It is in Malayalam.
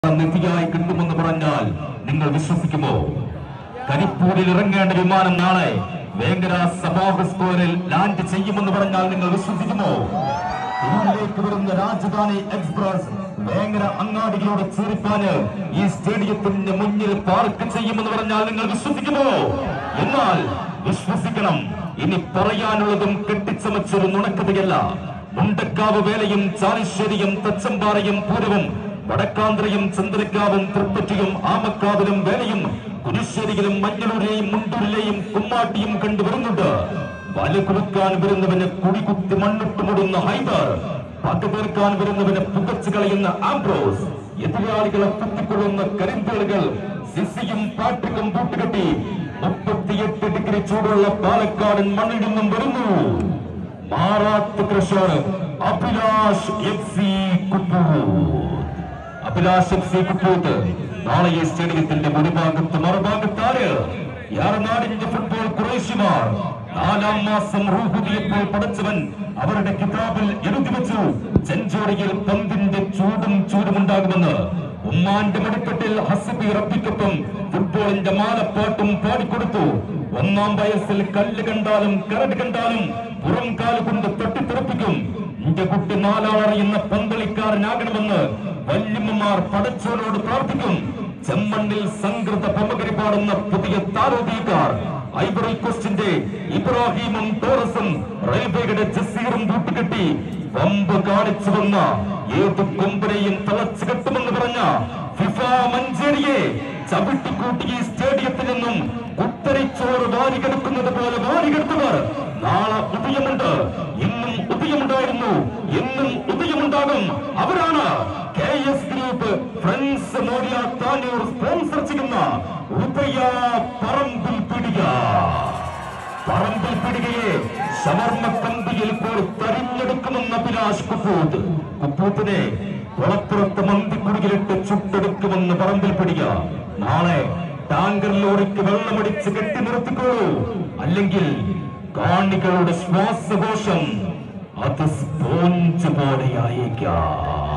നിധിയായി കിട്ടുമെന്ന് പറഞ്ഞാൽ നിങ്ങൾ വിശ്വസിക്കുമോ കരിപ്പൂരിൽ ഇറങ്ങേണ്ട വിമാനം നാളെ വേങ്കര സഭാഹ് സ്ക്വയറിൽ ലാൻഡ് ചെയ്യുമെന്ന് പറഞ്ഞാൽ നിങ്ങൾ വിശ്വസിക്കുമോ തിരുവിലേക്ക് വരുന്ന രാജധാനി എക്സ്പ്രസ് വേങ്ങര അങ്ങാടികളോട് ചേരിപ്പാന് ഈ സ്റ്റേഡിയത്തിന്റെ മുന്നിൽ പാർക്ക് ചെയ്യുമെന്ന് പറഞ്ഞാൽ നിങ്ങൾ വിശ്വസിക്കുമോ എന്നാൽ വിശ്വസിക്കണം ഇനി പറയാനുള്ളതും കെട്ടിച്ചമച്ചൊരു നുണക്കഥയല്ല മുണ്ടക്കാവ് വേലയും ചാലിശ്ശേരിയും തച്ചമ്പാറയും പൂരവും വടക്കാന്തരയും ചന്ദ്രക്കാവും തൃപ്പറ്റിയും ആമക്കാവിലും വേലയും കുരിശ്ശേരിയിലും മഞ്ഞളൂരെയും മുണ്ടൂരിലെയും കുമ്മാട്ടിയും കണ്ടുവരുന്നുണ്ട് വല കുറുക്കാൻ വരുന്നവന് കുടികുത്തി മണ്ണിട്ട് മുടുന്ന ഹൈദർ പക തീർക്കാൻ വരുന്നവന് പുകച്ചു കളയുന്ന ആംബ്രോസ് എതിരാളികളെ കുത്തിക്കൊള്ളുന്ന കരിന്തേളുകൾ സിസിയും പാട്രിക്കും കൂട്ടുകെട്ടി മുപ്പത്തിയെട്ട് ഡിഗ്രി ചൂടുള്ള പാലക്കാടൻ മണ്ണിൽ നിന്നും വരുന്നു മാറാത്ത കൃഷാണ് Abhilash F C Abhilash F C കുപ്പൂത്ത് നാളെ ഈ സ്റ്റേഡിയത്തിന്റെ മുൻഭാഗത്ത് മറുഭാഗത്ത് ആര് യാറനാടിന്റെ ഫുട്ബോൾ കുറേശിമാർ നാലാം മാസം റൂഹുദിയപ്പോൾ പടച്ചവൻ അവരുടെ കിതാബിൽ എഴുതി വെച്ചു സെഞ്ചുറിയിൽ പന്തിന്റെ ചൂടും ചൂടുമുണ്ടാകുമെന്ന് ഉമ്മാന്റെ മടിക്കെട്ടിൽ ഹസബി റബ്ബിക്കൊപ്പം ഫുട്ബോളിന്റെ മാലപ്പാട്ടും പാടിക്കൊടുത്തു ഒന്നാം വയസ്സിൽ കല്ല് കണ്ടാലും കരട് കണ്ടാലും പുറം കാല് കൊണ്ട് തട്ടിത്തെറിപ്പിക്കും എന്റെ കുട്ടി നാലാളറിയുന്ന പന്തളിക്കാരനാകണമെന്ന് വല്യമ്മമാർ പടച്ചോനോട് പ്രാർത്ഥിക്കും ചെമ്മണ്ണിൽ സംകൃത പ്രമുഖരി പാടുന്ന പുതിയ താരോദീകാർ ഐബറി കോസ്റ്റിന്റെ ഇബ്രാഹിമും ടോറസും റെയിൽവേയുടെ ജസീറും കൂട്ടുകെട്ടി വമ്പ് കാണിച്ചു വന്ന ഏത് കൊമ്പനെയും തളച്ചു കെട്ടുമെന്ന് പറഞ്ഞ ഫിഫ മഞ്ചേരിയെ ചവിട്ടിക്കൂട്ടി ഈ സ്റ്റേഡിയത്തിൽ നിന്നും കുത്തരിച്ചോറ് വാരികെടുക്കുന്നത് പോലെ വാരികെടുത്തവർ നാളെ ഉദയമുണ്ട് ഇന്നും ഉദയമുണ്ടായിരുന്നു എന്നും ഉദയമുണ്ടാകും അവരാണ് കെ എസ് ഗ്രൂപ്പ് ഫ്രണ്ട്സ് മോഡിയ താനൂർ സ്പോൺസർ ചെയ്യുന്ന ഉദയ പറമ്പിൽ പിടിക പറമ്പിൽ പിടികയെ ഷവർമ്മ കമ്പിയിൽ കൂടി തരിഞ്ഞെടുക്കുമെന്ന് അഭിലാഷ് കുപ്പൂത്ത് കുപ്പൂത്തിനെ കുളപ്പുറത്ത് മന്തിക്കുടിയിലിട്ട് ചുട്ടെടുക്കുമെന്ന് പറമ്പിൽ പിടിക നാളെ ടാങ്കർ ലോറിക്ക് വെള്ളമടിച്ച് കെട്ടി നിർത്തിക്കോളൂ അല്ലെങ്കിൽ കാണികളുടെ ശ്വാസകോശം അത് സ്പോഞ്ച് പോലെയായേക്കാം